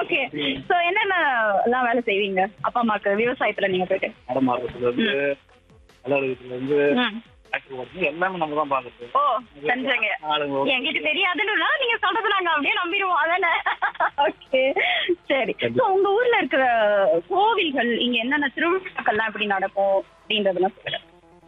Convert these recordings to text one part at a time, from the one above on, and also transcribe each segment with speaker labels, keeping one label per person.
Speaker 1: Okay so என்னென்ன எல்லாம் வேலை செய்வீங்க அப்பா அம்மாக்கு விவசாயத்துல நீங்க போயிட்டு
Speaker 2: மரம் மாறுறதுல இருந்து அலுவலகத்துல இருந்து
Speaker 1: ம்.
Speaker 2: ஃபேக்டரி ஒர்க் எல்லாமே நம்ம தான் பாக்குறது
Speaker 1: ஓ செஞ்சங்க
Speaker 2: ஆளுங்க
Speaker 1: என்கிட்ட தெரியாதுன்னு நீங்க சொல்றது நாங்க அப்படியே நம்பிடுவோம் அதானே ஓகே சரி So, உங்க ஊர்ல இருக்கிற கோவில்கள் இங்க என்னென்ன திருவிழாக்கள்லாம் எப்படி நடக்கும் அப்படின்றதெல்லாம் சொல்லுங்க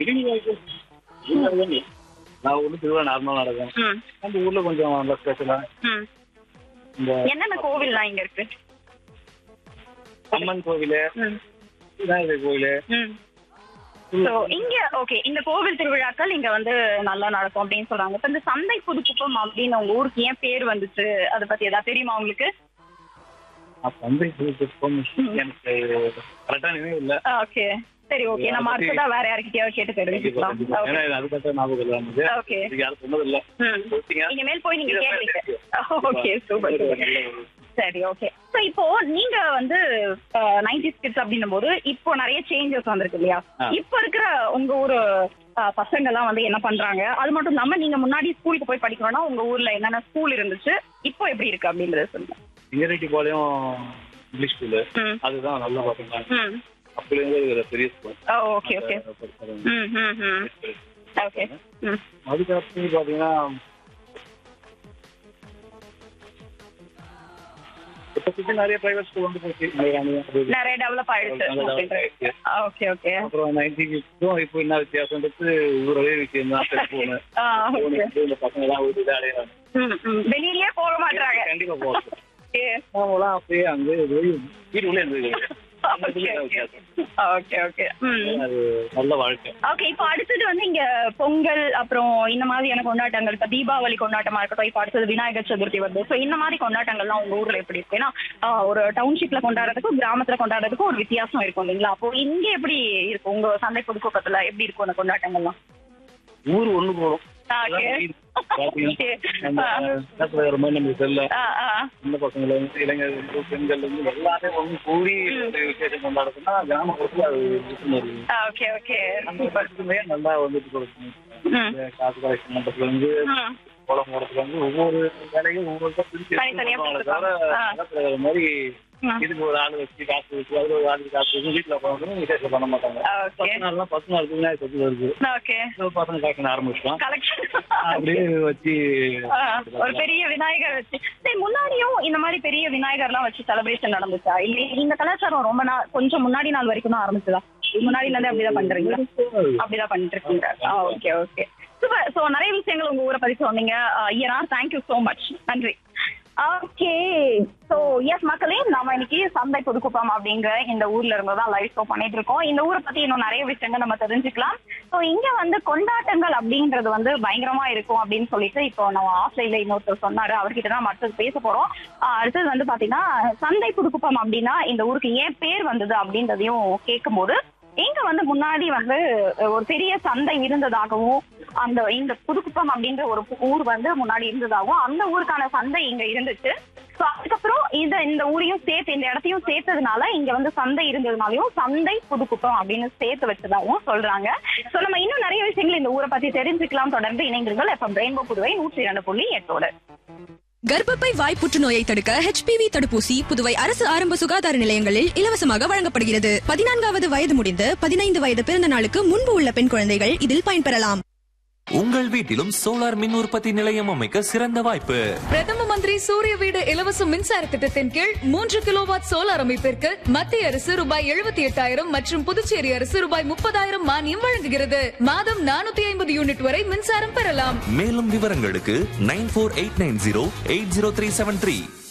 Speaker 2: நான் ஊர்ல திருவிழா நார்மலா நடக்கும்
Speaker 1: ம்,
Speaker 2: நம்ம ஊர்ல கொஞ்சம் நல்லா ஸ்பெஷலா
Speaker 1: ம்.
Speaker 2: இந்த
Speaker 1: என்னென்ன கோவில்லாம் இங்க இருக்கு
Speaker 2: அம்மன் கோவில்
Speaker 1: ம்,
Speaker 2: விநாயகர் கோவில்
Speaker 1: ம். So, இங்க ஓகே இந்த கோவில் திருவிழாக்கள் இங்க வந்து நல்லா நடக்கும் அப்படின்னு சொல்றாங்க இப்ப இந்த சந்தை புதுக்குப்பம் அப்படின்னு உங்க ஊருக்கு ஏன் பேர் வந்துச்சு அதை பத்தி ஏதாவது தெரியுமா உங்களுக்கு
Speaker 2: சந்தை புதுப்பிப்பம் எனக்கு கரெக்டா நினைவு இல்ல
Speaker 1: ஓகே சரி ஓகே நம்ம அடுத்ததா வேற யார்கிட்டயாவது கேட்டு
Speaker 2: கண்டிப்பா,
Speaker 1: தெரிஞ்சுக்கலாம்
Speaker 2: கண்டிப்பா. ஏன்னா இது அதுக்கப்புறம் ஞாபகம் இல்ல நமக்கு
Speaker 1: ஓகே
Speaker 2: இதுக்கு யாரும் சொன்னது இல்ல
Speaker 1: ம்.
Speaker 2: சொல்லிட்டீங்க.
Speaker 1: இனிமேல் போய் நீங்க
Speaker 2: இதை
Speaker 1: கேளுங்க ஓகே சூப்பர்
Speaker 2: இது ஒரு
Speaker 1: சூப்பர்
Speaker 2: நல்ல ஒரு-
Speaker 1: சரி ஓகே ஸோ இப்போ நீங்க வந்து நைன்டி கிட்ஸ் அப்படின்னும் போது இப்போ நிறைய சேஞ்சஸ் வந்திருக்கு இல்லையா
Speaker 2: ஆ.
Speaker 1: இப்போ இருக்கிற உங்க ஊரு அஹ், பசங்க எல்லாம் வந்து என்ன பண்றாங்க அது மட்டும் இல்லாம நீங்க முன்னாடி ஸ்கூலுக்கு போய் படிக்கணும்னா உங்க ஊர்ல என்னென்ன ஸ்கூல் இருந்துச்சு இப்போ எப்படி இருக்கு அப்படின்றத சொல்லுங்க
Speaker 2: இங்கரெட்டி பாளையம் இங்கிலீஷ் ஸ்கூலு
Speaker 1: ம்.
Speaker 2: அதுதான் நல்லா பாத்தீங்கன்னா
Speaker 1: ம்
Speaker 2: அப்படி இருந்து ஒரு பெரிய ஸ்கூல்
Speaker 1: ஓகே ஓகே ம் ம் ம் ஓகே ம்
Speaker 2: அதுக்கப்புறம் பாத்தீங்கன்னா இப்ப சுத்தி நிறைய பிரைவேட் ஸ்கூல் வந்து போச்சு மயிலாடுதுறை, அது இது.
Speaker 1: நிறைய டெவலப் ஆயிடுச்சு
Speaker 2: நல்லா develop
Speaker 1: அப்படின்ற
Speaker 2: ஆயிடுச்சு.
Speaker 1: ஓகே ஓகே
Speaker 2: அப்புறம் நைன்டிக்கும் இப்போ என்ன வித்தியாசம்ன்றது ஒரே விஷயம் தான் செல்போனு
Speaker 1: ஆ ஓகே
Speaker 2: இந்த பசங்க எல்லாம் வீட்டுல அடையிறாங்க
Speaker 1: ம் ம் வெளியிலயே போக மாட்டாங்க
Speaker 2: கண்டிப்பா போகணும் நாங்களாம் அப்படியே அங்கே வீட்டுக்குள்ளே இருந்தது
Speaker 1: ஓகே ஓகே ஓகே ஓகே ம்
Speaker 2: அது நல்ல வாழ்க்கை
Speaker 1: ஓகே இப்போ அடுத்தது வந்து இங்க பொங்கல் அப்புறம் இந்த மாதிரியான கொண்டாட்டங்கள் இப்ப தீபாவளி கொண்டாட்டமா இருக்கட்டும் இப்போ அடுத்தது விநாயகர் சதுர்த்தி வருது ஸோ இந்த மாதிரி கொண்டாட்டங்கள்லாம் உங்க ஊர்ல எப்படி இருக்கு ஏன்னா ஆஹ், ஒரு டவுன்ஷிப்ல கொண்டாடுறதுக்கும் கிராமத்துல கொண்டாடுறதுக்கும் ஒரு வித்தியாசம் இருக்கும் இல்லைங்களா அப்போ இங்க எப்படி இருக்கும் உங்க சந்தை புதுக்கோட்டத்துல எப்படி இருக்கும் அந்த கொண்டாட்டங்கள்லாம்
Speaker 2: ஊர் ஒண்ணு போடும்
Speaker 1: ஓகே
Speaker 2: பாத்தீங்கன்னா நம்ம நேரத்துல வர மாதிரி நமக்கு தெரியல சின்ன பசங்கள இருந்து இளைஞர்கள் இருந்து பெண்கள் இருந்து எல்லாமே ஒண்ணு கூடி ஒரு விசேஷம் கொண்டாடுறதுன்னா கிராமப்புறத்துல அது விழிப்புணர்வு
Speaker 1: ஓகே ஓகே
Speaker 2: அந்த பக்கத்துலயே நல்லா வந்துட்டு கொடுக்கணும்
Speaker 1: ம்.
Speaker 2: இந்த காசு கலெக்ஷன் பண்றதுல இருந்து
Speaker 1: ம்.
Speaker 2: கோலம் போடுறதுல இருந்து ஒவ்வொரு வேலையும் ஒவ்வொரு பிரிச்சு
Speaker 1: தனித்தனியா
Speaker 2: பண்ணுவாங்களே தவிர
Speaker 1: ஆ.
Speaker 2: பக்கத்துல வர மாதிரி
Speaker 1: ம்.
Speaker 2: இதுக்கு ஒரு ஆள் வச்சு காசு வச்சு அதுல ஒரு ஆளுக்கு காசு வச்சு வீட்டுல உட்காந்து விசேஷம் பண்ண மாட்டாங்க
Speaker 1: ஓகே
Speaker 2: பத்து நாள்லாம் பத்து நாள் விநாயகர் சதுர்த்தி வருது
Speaker 1: ஓகே
Speaker 2: So, பசங்க காய்க்க ஆரம்பிச்சிட்டோம்
Speaker 1: கலெக்ஷன்
Speaker 2: அப்படியே வச்சு
Speaker 1: ஆ, ஒரு பெரிய விநாயகர் வச்சு சரி முன்னாடியும் இந்த மாதிரி பெரிய விநாயகர்லாம் வச்சு செலிப்ரேஷன் நடந்துச்சா இல்ல இந்த கலாச்சாரம் ரொம்ப நாள் கொஞ்சம் முன்னாடி நாள் வரைக்கும் தான் ஆரம்பிச்சதா முன்னாடில இருந்தே அப்படிதான் பண்றீங்களா அப்படிதான் பண்ணிட்டு இருக்கீங்க ஓகே ஓகே சூப்பர் சோ நிறைய விஷயங்கள் உங்க ஊரை பத்தி சொன்னீங்க ஐயனார் தேங்க்யூ சோ மச் நன்றி ஓகே சோ எஸ் மக்களே நாம இன்னைக்கு சந்தை புதுக்குப்பம் அப்படிங்கிற இந்த ஊர்ல இருந்து தான் லைவ் ஷோ பண்ணிட்டு இருக்கோம் இந்த ஊரை பத்தி இன்னும் நிறைய விஷயங்கள் நம்ம தெரிஞ்சுக்கலாம் சோ இங்க வந்து கொண்டாட்டங்கள் அப்படின்றது வந்து பயங்கரமா இருக்கும் அப்படின்னு சொல்லிட்டு இப்போ நம்ம ஆஸ்திரேலியா இன்னொருத்தர் சொன்னாரு அவர்கிட்ட தான் அடுத்தது பேச போறோம் ஆஹ் அடுத்தது வந்து பாத்தீங்கன்னா சந்தை புதுக்குப்பம் அப்படின்னா இந்த ஊருக்கு ஏன் பேர் வந்தது அப்படின்றதையும் கேட்கும்போது இங்க வந்து முன்னாடி வந்து ஒரு பெரிய சந்தை இருந்ததாகவும் அந்த இந்த புதுக்குப்பம் அப்படின்ற ஒரு ஊர் வந்து முன்னாடி இருந்ததாகவும் அந்த ஊருக்கான சந்தை இங்க இருந்துச்சு ஸோ அதுக்கப்புறம் இந்த இந்த ஊரையும் சேர்த்து இந்த இடத்தையும் சேர்த்ததுனால இங்க வந்து சந்தை இருந்ததுனாலயும் சந்தை புதுக்குப்பம் அப்படின்னு சேர்த்து வச்சதாகவும் சொல்றாங்க ஸோ நம்ம இன்னும் நிறைய விஷயங்கள் இந்த ஊரை பத்தி தெரிஞ்சுக்கலாம் தொடர்ந்து இணைந்திருங்கள் எஃப்எம் ரெயின்போ புதுவை நூற்றி இரண்டு புள்ளி எட்டோடு
Speaker 3: கர்ப்பப்பை வாய் புற்றுநோயை தடுக்க HPV தடுப்பூசி புதுவை அரசு ஆரம்ப சுகாதார நிலையங்களில் இலவசமாக வழங்கப்படுகிறது பதினான்காவது வயது முடிந்து பதினைந்து வயது பிறந்த நாளுக்கு முன்பு உள்ள பெண் குழந்தைகள் இதில் பயன்பெறலாம்
Speaker 4: உங்கள் வீட்டிலும் சோலார் மின் உற்பத்தி நிலையம் அமைக்க சிறந்த வாய்ப்பு
Speaker 5: பிரதம மந்திரி சூரிய வீடு இலவச மின்சார திட்டத்தின் கீழ் மூன்று கிலோவாட் சோலார் அமைப்பிற்கு மத்திய அரசு ரூபாய் எழுபத்தி எட்டாயிரம் மற்றும் புதுச்சேரி அரசு ரூபாய் முப்பதாயிரம் மானியம் வழங்குகிறது மாதம் நானூத்தி ஐம்பது யூனிட் வரை மின்சாரம் பெறலாம்
Speaker 4: மேலும் விவரங்களுக்கு nine four eight nine zero eight zero three seven three